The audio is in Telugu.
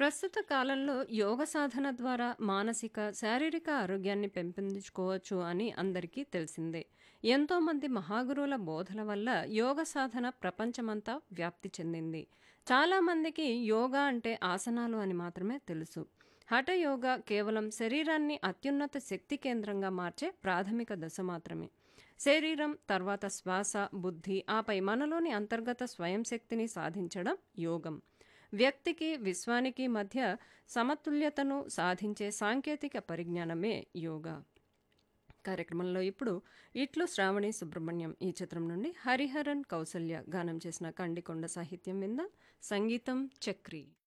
ప్రస్తుత కాలంలో యోగ సాధన ద్వారా మానసిక, శారీరక ఆరోగ్యాన్ని పెంపొందించుకోవచ్చు అని అందరికీ తెలిసిందే. ఎంతోమంది మహాగురువుల బోధల వల్ల యోగ సాధన ప్రపంచమంతా వ్యాప్తి చెందింది. చాలామందికి యోగా అంటే ఆసనాలు అని మాత్రమే తెలుసు. హఠ యోగా కేవలం శరీరాన్ని అత్యున్నత శక్తి కేంద్రంగా మార్చే ప్రాథమిక దశ మాత్రమే. శరీరం, తర్వాత శ్వాస, బుద్ధి, ఆపై మనలోని అంతర్గత స్వయం శక్తిని సాధించడం యోగం. వ్యక్తికి, విశ్వానికి మధ్య సమతుల్యతను సాధించే సాంకేతిక పరిజ్ఞానమే యోగా. కార్యక్రమంలో ఇప్పుడు 'ఇట్లు శ్రావణి సుబ్రహ్మణ్యం' ఈ చిత్రం నుండి హరిహరన్, కౌసల్య గానం చేసిన కండికొండ సాహిత్యం విందాం. సంగీతం చక్రి.